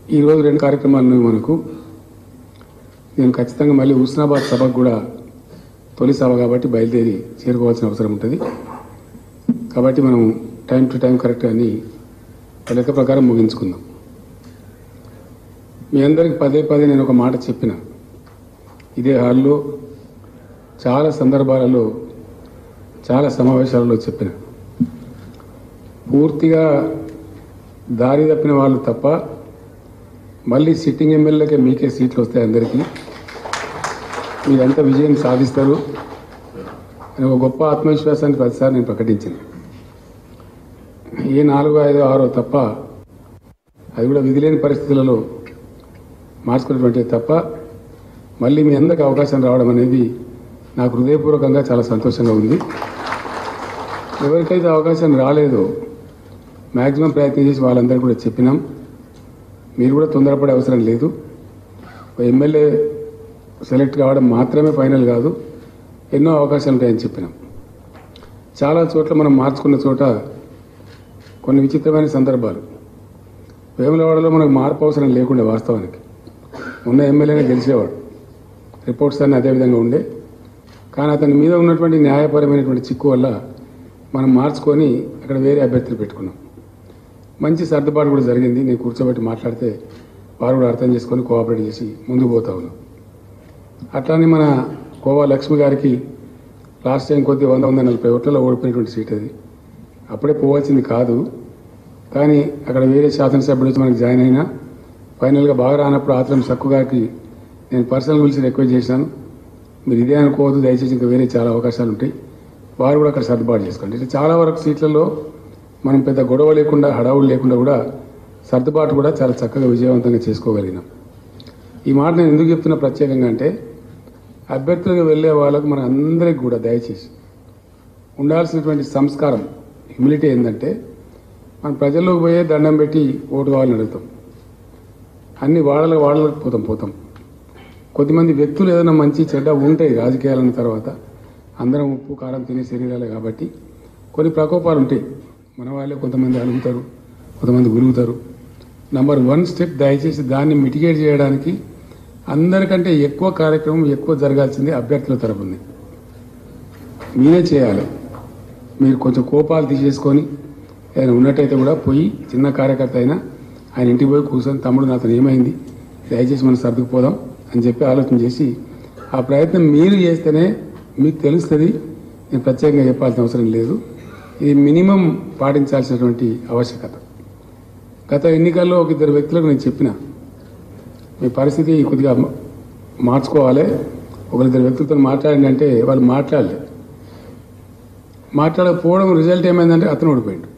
ఈరోజు రెండు కార్యక్రమాలు ఉన్నాయి మనకు నేను ఖచ్చితంగా మళ్ళీ హుస్నాబాద్ సభకు కూడా తొలి సభ కాబట్టి బయలుదేరి చేరుకోవాల్సిన అవసరం ఉంటుంది కాబట్టి మనం టైం టు టైం కరెక్ట్ అని ఆ లెక్క ప్రకారం ముగించుకుందాం మీ అందరికి పదే పదే నేను ఒక మాట చెప్పిన ఇదే హాల్లో చాలా సందర్భాలలో చాలా సమావేశాలలో చెప్పిన పూర్తిగా దారి తప్పిన వాళ్ళు తప్ప మళ్ళీ సిట్టింగ్ ఎమ్మెల్యేకే మీకే సీట్లు వస్తాయి అందరికీ మీరంతా విజయం సాధిస్తారు అని ఒక గొప్ప ఆత్మవిశ్వాసాన్ని ప్రతిసారి నేను ప్రకటించింది ఏ నాలుగు ఐదు ఆరో తప్ప అది కూడా విధిలేని పరిస్థితులలో మార్చుకున్నటువంటిది తప్ప మళ్ళీ మీ అందరికి అవకాశం రావడం అనేది నాకు హృదయపూర్వకంగా చాలా సంతోషంగా ఉంది ఎవరికైతే అవకాశం రాలేదో మ్యాక్సిమం ప్రయత్నం చేసి వాళ్ళందరికీ కూడా చెప్పినాం మీరు కూడా తొందరపడే అవసరం లేదు ఒక ఎమ్మెల్యే సెలెక్ట్ కావడం మాత్రమే ఫైనల్ కాదు ఎన్నో అవకాశాలు ఉంటాయని చెప్పినాం చాలా చోట్ల మనం మార్చుకున్న చోట కొన్ని విచిత్రమైన సందర్భాలు వేములవాడలో మనకు మార్పు అవసరం లేకుండే వాస్తవానికి ఉన్న ఎమ్మెల్యేనే గెలిచేవాడు రిపోర్ట్స్ అన్నీ అదేవిధంగా ఉండే కానీ అతని మీద ఉన్నటువంటి న్యాయపరమైనటువంటి చిక్కు వల్ల మనం మార్చుకొని అక్కడ వేరే అభ్యర్థులు పెట్టుకున్నాం మంచి సర్దుబాటు కూడా జరిగింది నేను కూర్చోబెట్టి మాట్లాడితే వారు కూడా అర్థం చేసుకొని కోఆపరేట్ చేసి ముందుకు పోతా ఉన్నాం అట్లానే మన కోవా లక్ష్మి గారికి లాస్ట్ టైం కొద్ది వంద వంద నలభై ఓట్లలో ఓడిపోయినటువంటి సీట్ అది అప్పుడే పోవాల్సింది కాదు కానీ అక్కడ వేరే శాసనసభ్యుడు వచ్చి మనకి జాయిన్ అయినా ఫైనల్గా బాగా రానప్పుడు ఆత్రం సక్కు గారికి నేను పర్సనల్ పిలిచి రిక్వెస్ట్ చేశాను మీరు ఇదే అనుకోవద్దు దయచేసి ఇంకా వేరే చాలా అవకాశాలు ఉంటాయి వారు కూడా అక్కడ సర్దుబాటు చేసుకోండి ఇట్లా చాలా వరకు సీట్లలో మనం పెద్ద గొడవ లేకుండా హడావుడు లేకుండా కూడా సర్దుబాటు కూడా చాలా చక్కగా విజయవంతంగా చేసుకోగలిగినాం ఈ మాట నేను ఎందుకు చెప్తున్నా ప్రత్యేకంగా అంటే అభ్యర్థులుగా వెళ్ళే వాళ్ళకు మన అందరికి కూడా దయచేసి ఉండాల్సినటువంటి సంస్కారం హ్యూమిలిటీ ఏంటంటే మనం ప్రజల్లోకి పోయే దండం పెట్టి ఓటు కావాలని అడుగుతాం అన్ని వాళ్ళకి వాళ్ళకి పోతాం పోతాం కొద్దిమంది వ్యక్తులు ఏదైనా మంచి చెడ్డ ఉంటాయి రాజకీయాలన్న తర్వాత అందరం ఉప్పు కారం తినే శరీరాలే కాబట్టి కొన్ని ప్రకోపాలు ఉంటాయి మన వాళ్ళే కొంతమంది అలుగుతారు కొంతమంది గురుగుతారు నంబర్ వన్ స్టెప్ దయచేసి దాన్ని మిటిగేట్ చేయడానికి అందరికంటే ఎక్కువ కార్యక్రమం ఎక్కువ జరగాల్సింది అభ్యర్థుల తరపుంది మీరే చేయాలి మీరు కొంచెం కోపాలు తీసేసుకొని ఏదైనా ఉన్నట్టయితే కూడా పోయి చిన్న కార్యకర్త అయినా ఆయన ఇంటికి పోయి కూర్చొని తమ్ముడు నాతో ఏమైంది దయచేసి మనం సర్దుకుపోదాం అని చెప్పి ఆలోచన చేసి ఆ ప్రయత్నం మీరు చేస్తేనే మీకు తెలుస్తుంది నేను ప్రత్యేకంగా చెప్పాల్సిన అవసరం లేదు ఇది మినిమం పాటించాల్సినటువంటి ఆవశ్యకత గత ఎన్నికల్లో ఒక ఇద్దరు వ్యక్తులకు నేను చెప్పిన మీ పరిస్థితి కొద్దిగా మార్చుకోవాలి ఒకరిద్దరు వ్యక్తులతో మాట్లాడండి అంటే వాళ్ళు మాట్లాడలేదు మాట్లాడకపోవడం రిజల్ట్ ఏమైందంటే అతను ఓడిపోయాడు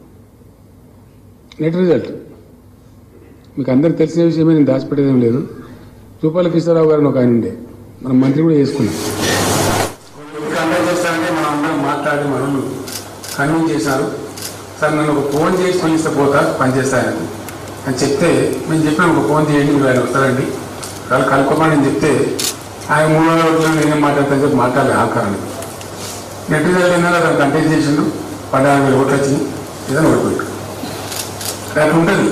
నెట్ రిజల్ట్ మీకు అందరికి తెలిసిన విషయమే నేను దాచిపెట్టేదేం లేదు రూపాయల కిషోరావు గారిని ఒక ఆయన ఉండే మనం మంత్రి కూడా చేసుకున్నాం అందరూ చేస్తారంటే మనం అందరం మాట్లాడి మనల్ని కన్విన్స్ చేశారు సార్ నన్ను ఒక ఫోన్ చేసి పిలిస్తే పోతా పనిచేస్తాయని అని చెప్తే మేము చెప్పిన ఒక ఫోన్ చేయండి మీరు ఆయన వస్తారండి వాళ్ళు కలుపుకోమని నేను చెప్తే ఆయన మూడు వందల రోజులు నేనేం మాట్లాడతాను చెప్పి మాట్లాడలే ఆకారాన్ని నెట్ రిజల్ట్ అయినా అతను కంటెస్ట్ చేసిండు పదహారు వేలు ఓట్లు వచ్చింది ఏదైనా ఓడిపోయాడు అట్లా ఉంటుంది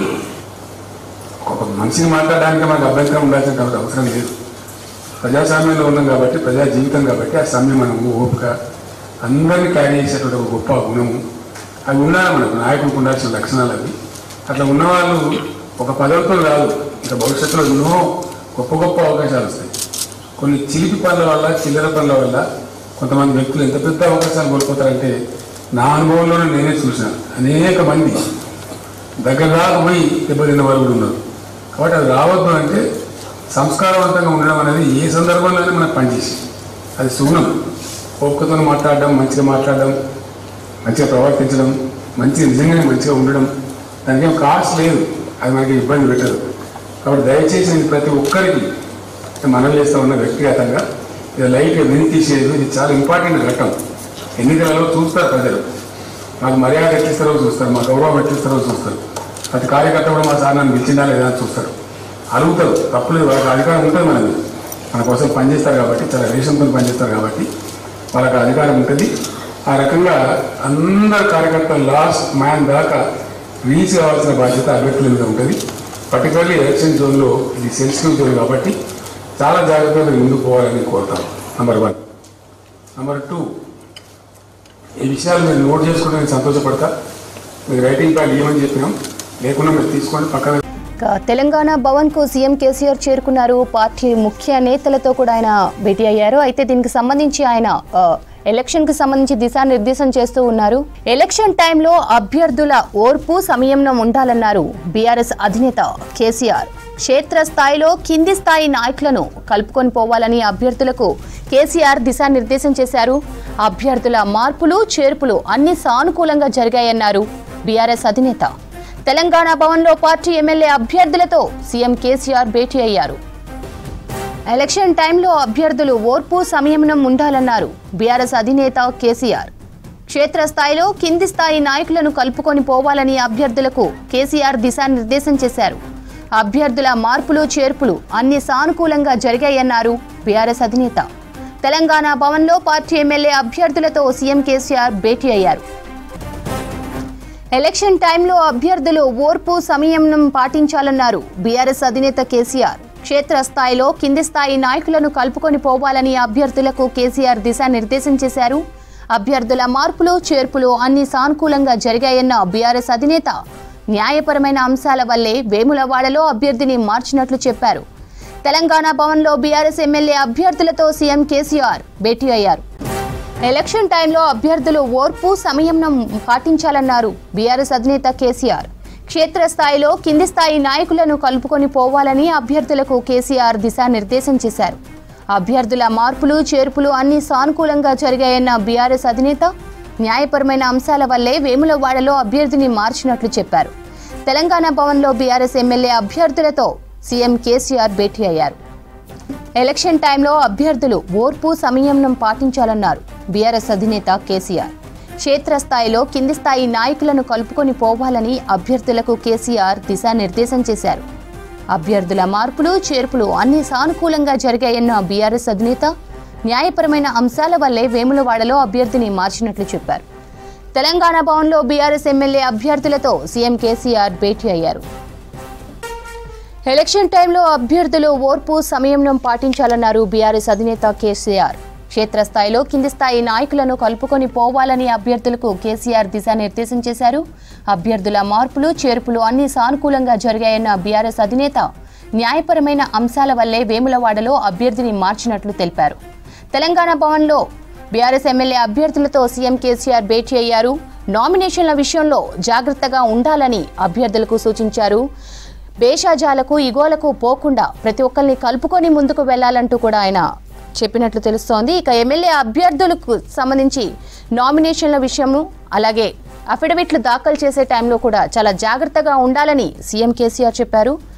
ఒక మనిషిని మాట్లాడడానికి మనకు అభ్యంతరం ఉండాల్సిన అవసరం లేదు ప్రజాస్వామ్యంలో ఉన్నాం కాబట్టి ప్రజా జీవితం కాబట్టి ఆ సమయం మనము ఓపిక అందరినీ క్యారీ చేసేటువంటి ఒక గొప్ప గుణము అవి ఉండాలి మనకు నాయకునికి ఉండాల్సిన లక్షణాలు అవి అట్లా ఉన్నవాళ్ళు ఒక పదవితో కాదు ఇంకా భవిష్యత్తులో ఎన్నో గొప్ప గొప్ప అవకాశాలు వస్తాయి కొన్ని చిలిపి పనుల వల్ల చిల్లర పనుల వల్ల కొంతమంది వ్యక్తులు ఎంత పెద్ద అవకాశాలు కోల్పోతారంటే నా అనుభవంలోనే నేనే చూశాను అనేక మంది దగ్గర దాకా పోయి దెబ్బతిన్న వాళ్ళు కూడా ఉన్నారు కాబట్టి అది రావద్దు అంటే సంస్కారవంతంగా ఉండడం అనేది ఏ సందర్భంలోనే మనకు పనిచేసి అది సుగుణం ఓపికతో మాట్లాడడం మంచిగా మాట్లాడడం మంచిగా ప్రవర్తించడం మంచిగా నిజంగానే మంచిగా ఉండడం దానికి ఏం కాస్ట్ లేదు అది మనకి ఇబ్బంది పెట్టదు కాబట్టి దయచేసి నేను ప్రతి ఒక్కరికి మనం చేస్తూ ఉన్న వ్యక్తిగతంగా ఇది లైట్గా విని తీసేది ఇది చాలా ఇంపార్టెంట్ ఘట్టం ఎన్నికలలో చూస్తారు ప్రజలు మాకు మర్యాద ఎట్లిస్తారో చూస్తారు మా గౌరవం ఎట్లిస్తారో చూస్తారు ప్రతి కార్యకర్త కూడా మా సార్ నన్ను పిలిచిందా లేదా అని చూస్తారు అడుగుతారు తప్పులేదు వాళ్ళకి అధికారం ఉంటుంది మనది మన కోసం పనిచేస్తారు కాబట్టి చాలా రేషంతో పనిచేస్తారు కాబట్టి వాళ్ళకి అధికారం ఉంటుంది ఆ రకంగా అందరు కార్యకర్తలు లాస్ట్ మ్యాన్ దాకా రీచ్ కావాల్సిన బాధ్యత అభ్యర్థుల మీద ఉంటుంది పర్టికులర్లీ ఎలక్షన్ జోన్లో ఇది సెన్సిటివ్ జోన్ కాబట్టి చాలా జాగ్రత్తగా మీరు ముందుకు పోవాలని కోరుతాం నంబర్ వన్ నంబర్ టూ ఈ విషయాలు మీరు నోట్ చేసుకుంటే నేను సంతోషపడతా మీకు రైటింగ్ ప్యాడ్ ఇవ్వమని చెప్పినాం లేకుండా మీరు తీసుకోండి పక్కన ఇక తెలంగాణ భవన్ కు సీఎం కేసీఆర్ చేరుకున్నారు పార్టీ ముఖ్య నేతలతో కూడా ఆయన భేటీ అయ్యారు అయితే దీనికి సంబంధించి ఆయన ఆ, ఎలక్షన్ కు సంబంధించి దిశానిర్దేశం చేస్తూ ఉన్నారు ఎలక్షన్ టైంలో అభ్యర్థుల ఓర్పు సంయమనం ఉండాలన్నారు బీఆర్ఎస్ అధినేత కేసీఆర్ క్షేత్ర స్థాయిలో కింది స్థాయి నాయకులను కలుపుకొని పోవాలని అభ్యర్థులకు కేసీఆర్ దిశానిర్దేశం చేశారు అభ్యర్థుల మార్పులు చేర్పులు అన్ని సానుకూలంగా జరిగాయన్నారు బీఆర్ఎస్ అధినేత తెలంగాణ భవన్లో పార్టీ ఎమ్మెల్యే అభ్యర్థులతో సీఎం కేసీఆర్ భేటీ అయ్యారు ఎలక్షన్ టైంలో అభ్యర్థులు ఓర్పు సంయమనం ఉండాలన్నారు బీఆర్ఎస్ అధినేత కేసీఆర్ క్షేత్రస్థాయిలో కింది స్థాయి నాయకులను కలుపుకొని పోవాలని అభ్యర్థులకు కేసీఆర్ దిశానిర్దేశం చేశారు అభ్యర్థుల మార్పులు చేర్పులు అన్ని సానుకూలంగా జరిగాయన్నారు బీఆర్ఎస్ అధినేత తెలంగాణ భవన్లో పార్టీ ఎమ్మెల్యే అభ్యర్థులతో సీఎం కేసీఆర్ భేటీ అయ్యారు ఎలక్షన్ టైంలో అభ్యర్థులు ఓర్పు సంయమనం పాటించాలన్నారు బీఆర్ఎస్ అధినేత కేసీఆర్ క్షేత్రస్థాయిలో కింది స్థాయి నాయకులను కలుపుకొని పోవాలని అభ్యర్థులకు కేసీఆర్ దిశానిర్దేశం చేశారు అభ్యర్థుల మార్పులు చేర్పులు అన్ని సానుకూలంగా జరిగాయన్న బీఆర్ఎస్ అధినేత న్యాయపరమైన అంశాల వల్లే వేములవాడలో అభ్యర్థిని మార్చినట్లు చెప్పారు తెలంగాణ భవన్లో బీఆర్ఎస్ ఎమ్మెల్యే అభ్యర్థులతో సీఎం కేసీఆర్ భేటీ అయ్యారు ఎలక్షన్ టైంలో అభ్యర్థులు ఓర్పు సంయమనం పాటించాలన్నారు బీఆర్ఎస్ అధినేత కేసీఆర్ క్షేత్రస్థాయిలో కింది స్థాయి నాయకులను కలుపుకొని పోవాలని అభ్యర్థులకు కేసీఆర్ దిశానిర్దేశం చేశారు అభ్యర్థుల మార్పులు చేర్పులు అన్ని సానుకూలంగా జరిగాయన్న బీఆర్ఎస్ అధినేత న్యాయపరమైన అంశాల వల్లే వేములవాడలో అభ్యర్థిని మార్చినట్లు చెప్పారు తెలంగాణ భవన్లో బీఆర్ఎస్ ఎమ్మెల్యే అభ్యర్థులతో సీఎం కేసీఆర్ భేటీ అయ్యారు ఎలక్షన్ టైంలో అభ్యర్థులు ఓర్పు సంయమనం పాటించాలన్నారు బీఆర్ఎస్ అధినేత కేసీఆర్ క్షేత్రస్థాయిలో కింది స్థాయి నాయకులను కలుపుకొని పోవాలని అభ్యర్థులకు కేసీఆర్ దిశానిర్దేశం చేశారు అభ్యర్థుల మార్పులు చేర్పులు అన్ని సానుకూలంగా జరిగాయన్న బీఆర్ఎస్ అధినేత న్యాయపరమైన అంశాల వల్లే వేములవాడలో అభ్యర్థిని మార్చినట్లు చెప్పారు తెలంగాణ భవన్లో బీఆర్ఎస్ ఎమ్మెల్యే అభ్యర్థులతో సీఎం కేసీఆర్ భేటీ అయ్యారు ఎలక్షన్ టైంలో అభ్యర్థులు ఓర్పు సంయమనం పాటించాలన్నారు బీఆర్ఎస్ అధినేత కేసీఆర్ క్షేత్రస్థాయిలో కింది స్థాయి నాయకులను కలుపుకొని పోవాలని అభ్యర్థులకు కేసీఆర్ దిశానిర్దేశం చేశారు అభ్యర్థుల మార్పులు చేర్పులు అన్ని సానుకూలంగా జరిగాయన్న బీఆర్ఎస్ అధినేత న్యాయపరమైన అంశాల వల్లే వేములవాడలో అభ్యర్థిని మార్చినట్లు తెలిపారు తెలంగాణ భవన్లో బీఆర్ఎస్ ఎమ్మెల్యే అభ్యర్థులతో సీఎం కేసీఆర్ భేటీ అయ్యారు నామినేషన్ల విషయంలో జాగ్రత్తగా ఉండాలని అభ్యర్థులకు సూచించారు భేషాజాలకు ఇగోలకు పోకుండా ప్రతి ఒక్కరిని కలుపుకొని ముందుకు వెళ్లాలంటూ కూడా ఆయన చెప్పినట్లు తెలుస్తోంది ఇక ఎమ్మెల్యే అభ్యర్థులకు సంబంధించి నామినేషన్ల విషయము అలాగే అఫిడవిట్లు దాఖలు చేసే టైంలో కూడా చాలా జాగ్రత్తగా ఉండాలని సీఎం కేసీఆర్ చెప్పారు